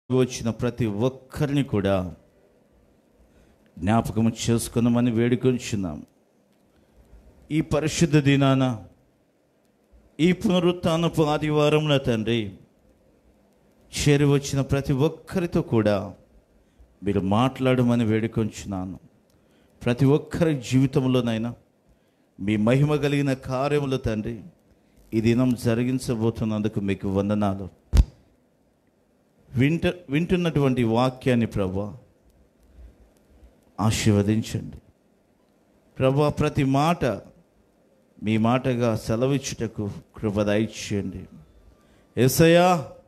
వచ్చిన ప్రతి ఒక్కరిని కూడా జ్ఞాపకం చేసుకున్నామని వేడుకొంచున్నాం ఈ పరిశుద్ధ దినాన ఈ పునరుత్నపు ఆదివారంలో తండ్రి చేరి వచ్చిన ప్రతి ఒక్కరితో కూడా మీరు మాట్లాడమని వేడుకొంచున్నాను ప్రతి ఒక్కరి జీవితంలోనైనా మీ మహిమ కలిగిన కార్యములు తండ్రి ఈ దినం జరిగించబోతున్నందుకు మీకు వందనాలు వింట వింటున్నటువంటి వాక్యాన్ని ప్రభా ఆశీర్వదించండి ప్రభా ప్రతి మాట మీ మాటగా సెలవిచ్చుటకు కృప దయచేయండి ఏసయ్యా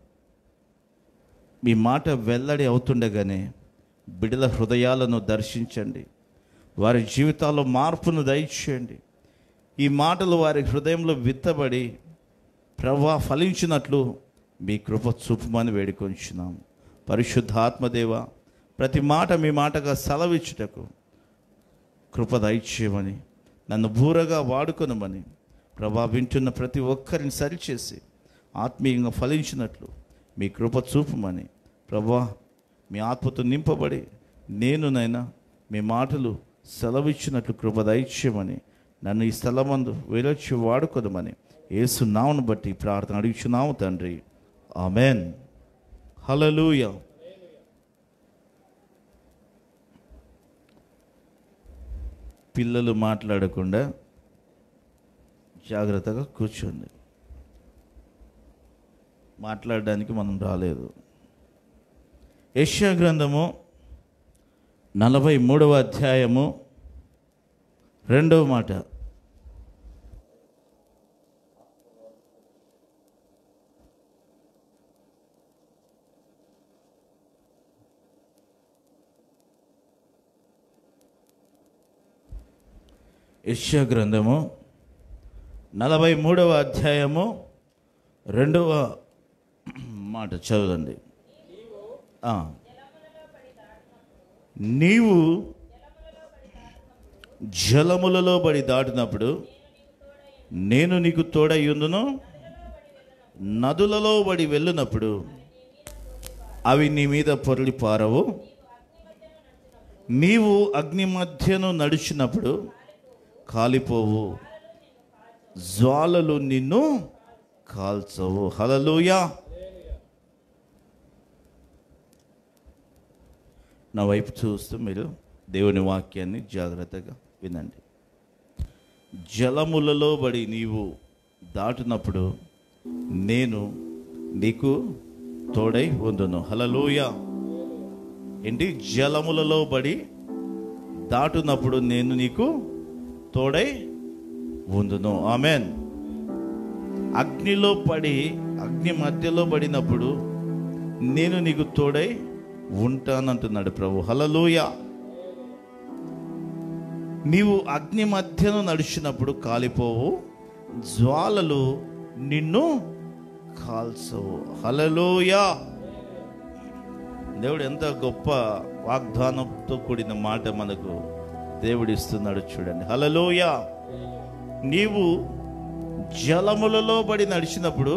మీ మాట వెల్లడి అవుతుండగానే బిడల హృదయాలను దర్శించండి వారి జీవితాల్లో మార్పును దయచేయండి ఈ మాటలు వారి హృదయంలో విత్తబడి ప్రభా ఫలించినట్లు మీ కృప చూపమని వేడుకొంచున్నాం పరిశుద్ధ ఆత్మదేవ ప్రతి మాట మీ మాటగా సెలవిచ్చుటకు కృప దయచేయమని నన్ను బూరగా వాడుకొనమని ప్రభా వింటున్న ప్రతి ఒక్కరిని సరిచేసి ఆత్మీయంగా ఫలించినట్లు మీ కృప చూపమని ప్రభా మీ ఆత్మతో నింపబడి నేనునైనా మీ మాటలు సెలవిచ్చినట్లు కృప దయచేయమని నన్ను ఈ స్థలమందు వేలొచ్చి వాడుకొదమని యేసు నామను బట్టి ప్రార్థన అడుగుచున్నాము తండ్రి ఆమెన్ హలలుయ పిల్లలు మాట్లాడకుండా జాగ్రత్తగా కూర్చోండి మాట్లాడడానికి మనం రాలేదు యెషయా గ్రంథము నలభై మూడవ అధ్యాయము రెండవ మాట యెషయా గ్రంథము నలభై మూడవ అధ్యాయము రెండవ మాట చదవండి ఆ. నీవు జలములలో బడి దాటినప్పుడు నేను నీకు తోడయ్యుందును నదులలో బడి వెళ్ళినప్పుడు అవి నీ మీద పొరలి పారవు నీవు అగ్ని మధ్యను నడిచినప్పుడు కాలిపోవు జ్వాలలు నిన్ను కాల్చవు హలలుయా నా వైపు చూస్తూ మీరు దేవుని వాక్యాన్ని జాగ్రత్తగా వినండి జలములలో బడి నీవు దాటినప్పుడు నేను నీకు తోడై ఉందును హలలోయ ఏంటి జలములలో బడి దాటునప్పుడు నేను నీకు తోడై ఉందును ఆమెన్ అగ్నిలో పడి అగ్ని మధ్యలో పడినప్పుడు నేను నీకు తోడై ఉంటానంటున్నాడు ప్రభు హలలోయ నీవు అగ్ని మధ్యను నడిచినప్పుడు కాలిపోవు జ్వాలలు నిన్ను కాల్చవు హలలోయ దేవుడు ఎంత గొప్ప వాగ్దానంతో కూడిన మాట మనకు దేవుడు ఇస్తున్నాడు చూడండి హలలోయ నీవు జలములలో పడి నడిచినప్పుడు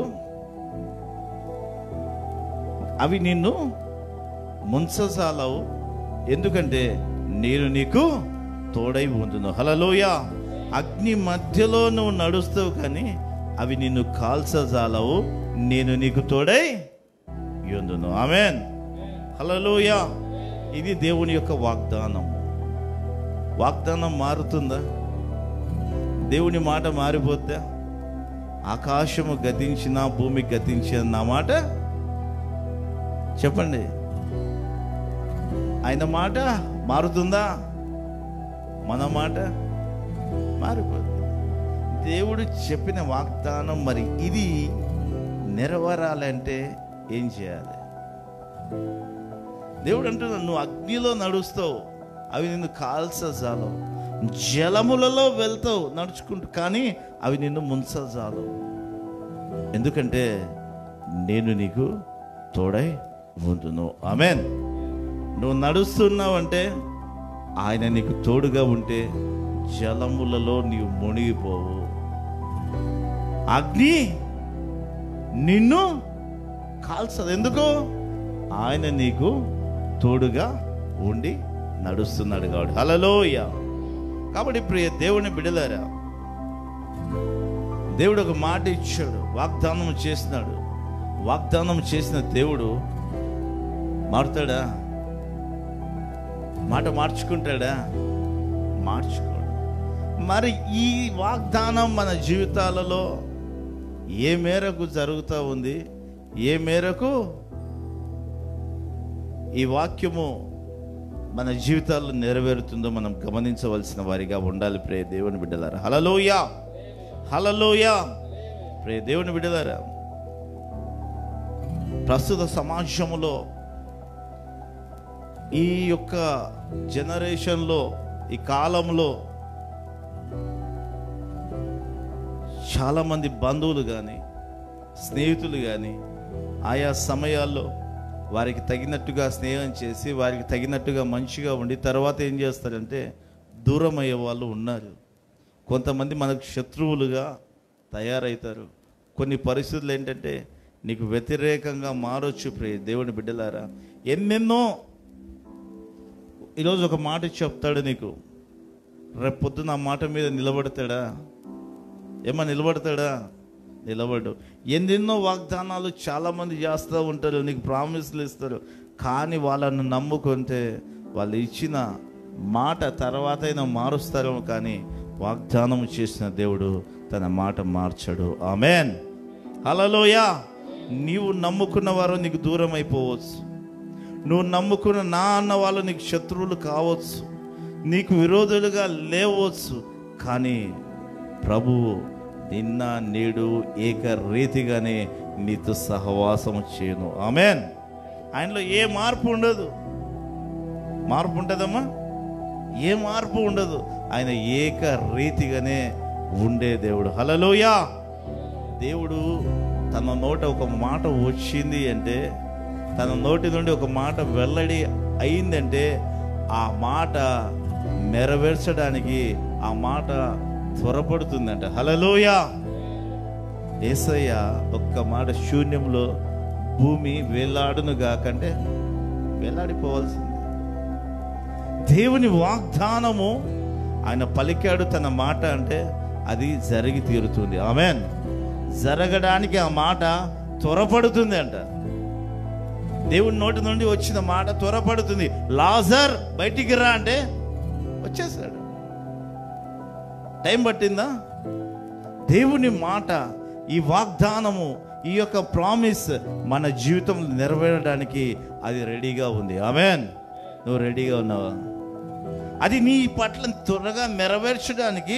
అవి నిన్ను ముంచసాలవు ఎందుకంటే నేను నీకు తోడై ఉందును హలలోయ అగ్ని మధ్యలో నువ్వు నడుస్తావు కానీ అవి నిన్ను కాల్చజాలవు నేను నీకు తోడై ఉందును ఆమెన్ హలలోయ ఇది దేవుని యొక్క వాగ్దానం వాగ్దానం మారుతుందా దేవుని మాట మారిపోతే ఆకాశము గతించిన భూమి గతించిన నా మాట చెప్పండి ఆయన మాట మారుతుందా మన మాట మారిపోతుంది దేవుడు చెప్పిన వాగ్దానం మరి ఇది నెరవేరాలంటే ఏం చేయాలి దేవుడు అంటున్నాడు నువ్వు అగ్నిలో నడుస్తావు అవి నిన్ను కాల్చజాలవు జలములలో వెళ్తావు నడుచుకుంటూ కానీ అవి నిన్ను ముంచజాలవు ఎందుకంటే నేను నీకు తోడై ఉంటును ఆమెన్ నువ్వు నడుస్తున్నావంటే ఆయన నీకు తోడుగా ఉంటే జలములలో నీవు మునిగిపోవు అగ్ని నిన్ను కాల్చదు ఎందుకు ఆయన నీకు తోడుగా ఉండి నడుస్తున్నాడు కాబట్టి హలలోయ కాబట్టి ప్రియ దేవుని బిడలారా దేవుడు ఒక మాట ఇచ్చాడు వాగ్దానం చేసినాడు వాగ్దానం చేసిన దేవుడు మారుతాడా మాట మార్చుకుంటాడా మార్చుకోడు మరి ఈ వాగ్దానం మన జీవితాలలో ఏ మేరకు జరుగుతూ ఉంది ఏ మేరకు ఈ వాక్యము మన జీవితాల్లో నెరవేరుతుందో మనం గమనించవలసిన వారిగా ఉండాలి ప్రే దేవుని బిడ్డలారా హలలోయ హలలోయ ప్రే దేవుని బిడ్డలారా ప్రస్తుత సమాజంలో ఈ యొక్క జనరేషన్లో ఈ కాలంలో చాలామంది బంధువులు కానీ స్నేహితులు కానీ ఆయా సమయాల్లో వారికి తగినట్టుగా స్నేహం చేసి వారికి తగినట్టుగా మంచిగా ఉండి తర్వాత ఏం చేస్తారంటే దూరం అయ్యే వాళ్ళు ఉన్నారు కొంతమంది మనకు శత్రువులుగా తయారవుతారు కొన్ని పరిస్థితులు ఏంటంటే నీకు వ్యతిరేకంగా మారొచ్చు ప్రే దేవుని బిడ్డలారా ఎన్నెన్నో ఈరోజు ఒక మాట చెప్తాడు నీకు రేపు పొద్దున ఆ మాట మీద నిలబడతాడా ఏమో నిలబడతాడా నిలబడు ఎన్నెన్నో వాగ్దానాలు చాలామంది చేస్తూ ఉంటారు నీకు ప్రామిస్లు ఇస్తారు కానీ వాళ్ళను నమ్ముకుంటే వాళ్ళు ఇచ్చిన మాట తర్వాత అయినా మారుస్తారేమో కానీ వాగ్దానం చేసిన దేవుడు తన మాట మార్చడు ఆమెన్ హలలోయ నీవు నమ్ముకున్న వారు నీకు దూరం అయిపోవచ్చు నువ్వు నమ్ముకున్న నా అన్న వాళ్ళు నీకు శత్రువులు కావచ్చు నీకు విరోధులుగా లేవచ్చు కానీ ప్రభువు నిన్న నేడు ఏక రీతిగానే నీతో సహవాసం చేయను ఆమెన్ ఆయనలో ఏ మార్పు ఉండదు మార్పు ఉంటుందమ్మా ఏ మార్పు ఉండదు ఆయన ఏక రీతిగానే ఉండే దేవుడు హలలోయ దేవుడు తన నోట ఒక మాట వచ్చింది అంటే తన నోటి నుండి ఒక మాట వెల్లడి అయిందంటే ఆ మాట నెరవేర్చడానికి ఆ మాట త్వరపడుతుందంట హలలోయ ఏసయ్య ఒక్క మాట శూన్యంలో భూమి వేలాడును గాకంటే వేలాడిపోవాల్సింది దేవుని వాగ్దానము ఆయన పలికాడు తన మాట అంటే అది జరిగి తీరుతుంది ఆమెన్ జరగడానికి ఆ మాట త్వరపడుతుంది అంట దేవుని నోటి నుండి వచ్చిన మాట త్వరపడుతుంది లాజర్ బయటికి రా అంటే వచ్చేసాడు టైం పట్టిందా దేవుని మాట ఈ వాగ్దానము ఈ యొక్క ప్రామిస్ మన జీవితంలో నెరవేరడానికి అది రెడీగా ఉంది ఆమెన్ నువ్వు రెడీగా ఉన్నావా అది నీ పట్ల త్వరగా నెరవేర్చడానికి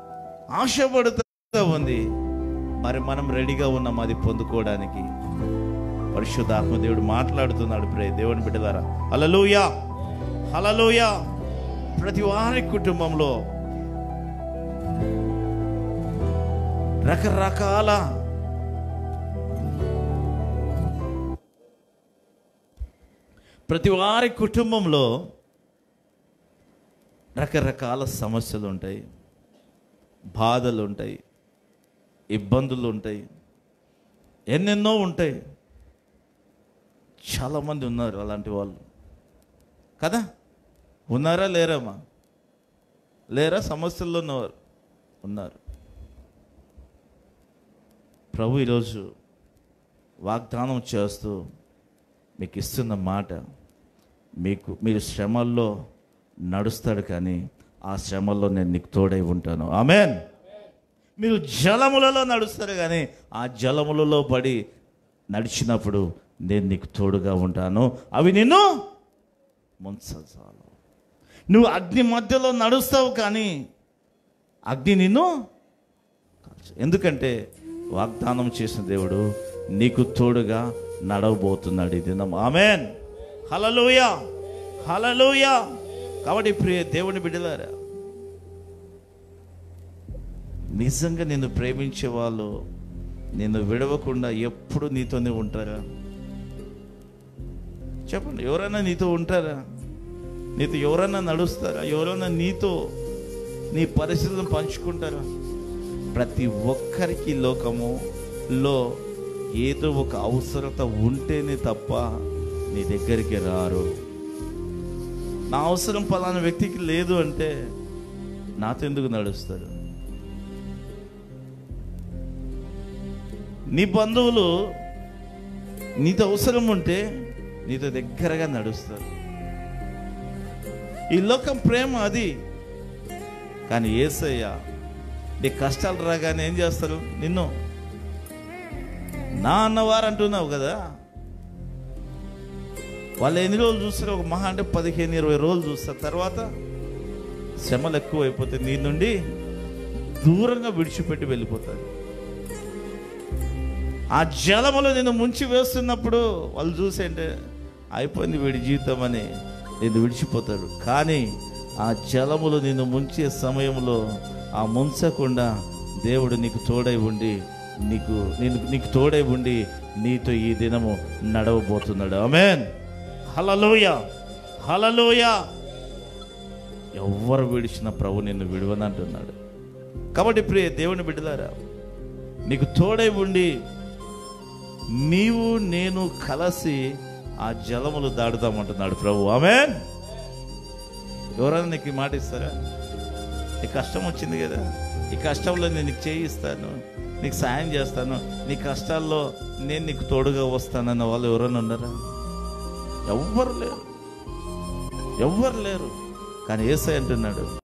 ఆశపడుతూ ఉంది మరి మనం రెడీగా ఉన్నాం అది పొందుకోవడానికి పరిశుద్ధాత్మ దేవుడు మాట్లాడుతున్నాడు ప్రే దేవుని బిడ్డలారా హలలోయ హలలోయ ప్రతి వారి కుటుంబంలో రకరకాల ప్రతి వారి కుటుంబంలో రకరకాల సమస్యలు ఉంటాయి బాధలు ఉంటాయి ఇబ్బందులు ఉంటాయి ఎన్నెన్నో ఉంటాయి చాలామంది ఉన్నారు అలాంటి వాళ్ళు కదా ఉన్నారా లేరమ్మా లేరా సమస్యల్లో ఉన్నవారు ఉన్నారు ప్రభు ఈరోజు వాగ్దానం చేస్తూ మీకు ఇస్తున్న మాట మీకు మీరు శ్రమల్లో నడుస్తాడు కానీ ఆ శ్రమల్లో నేను నీకు తోడై ఉంటాను ఆమెన్ మీరు జలములలో నడుస్తారు కానీ ఆ జలములలో పడి నడిచినప్పుడు నేను నీకు తోడుగా ఉంటాను అవి నిన్ను ముంచాలు నువ్వు అగ్ని మధ్యలో నడుస్తావు కానీ అగ్ని నిన్ను కాల్చు. ఎందుకంటే వాగ్దానం చేసిన దేవుడు నీకు తోడుగా నడవబోతున్నాడు ఇది ఆమెన్ హలలోయ హలలోయ కాబట్టి ప్రియ దేవుని బిడ్డలారా నిజంగా నిన్ను ప్రేమించే వాళ్ళు నిన్ను విడవకుండా ఎప్పుడు నీతోనే ఉంటారా చెప్పండి ఎవరైనా నీతో ఉంటారా నీతో ఎవరైనా నడుస్తారా ఎవరైనా నీతో నీ పరిస్థితులను పంచుకుంటారా ప్రతి ఒక్కరికి లోకము లో ఏదో ఒక అవసరత ఉంటేనే తప్ప నీ దగ్గరికి రారు నా అవసరం పలానా వ్యక్తికి లేదు అంటే నాతో ఎందుకు నడుస్తారు నీ బంధువులు నీతో అవసరం ఉంటే నీతో దగ్గరగా నడుస్తారు ఈ లోకం ప్రేమ అది కానీ ఏసయ్య నీ కష్టాలు రాగానే ఏం చేస్తారు నిన్ను నా అన్నవారు అంటున్నావు కదా వాళ్ళు ఎన్ని రోజులు చూస్తారు ఒక మహా అంటే పదిహేను ఇరవై రోజులు చూస్తారు తర్వాత శ్రమలు ఎక్కువ అయిపోతే నీ నుండి దూరంగా విడిచిపెట్టి వెళ్ళిపోతారు ఆ జలములో నేను ముంచి వేస్తున్నప్పుడు వాళ్ళు చూసేంటే అయిపోయింది వీడి జీవితం అని నేను విడిచిపోతాడు కానీ ఆ జలములు నిన్ను ముంచే సమయంలో ఆ ముంచకుండా దేవుడు నీకు తోడై ఉండి నీకు నేను నీకు తోడై ఉండి నీతో ఈ దినము నడవబోతున్నాడు ఆమెన్ హలలోయ హలలోయ ఎవ్వరు విడిచిన ప్రభు నిన్ను విడవనంటున్నాడు కాబట్టి ప్రియ దేవుని బిడ్డలారా నీకు తోడై ఉండి నీవు నేను కలిసి ఆ జలములు దాడుతామంటున్నాడు ప్రభు ఆమెన్ ఎవరైనా నీకు ఈ మాట ఇస్తారా ఈ కష్టం వచ్చింది కదా ఈ కష్టంలో నేను నీకు చేయిస్తాను నీకు సాయం చేస్తాను నీ కష్టాల్లో నేను నీకు తోడుగా వస్తానన్న వాళ్ళు ఎవరైనా ఉన్నారా ఎవ్వరు లేరు ఎవ్వరు లేరు కానీ ఏసై అంటున్నాడు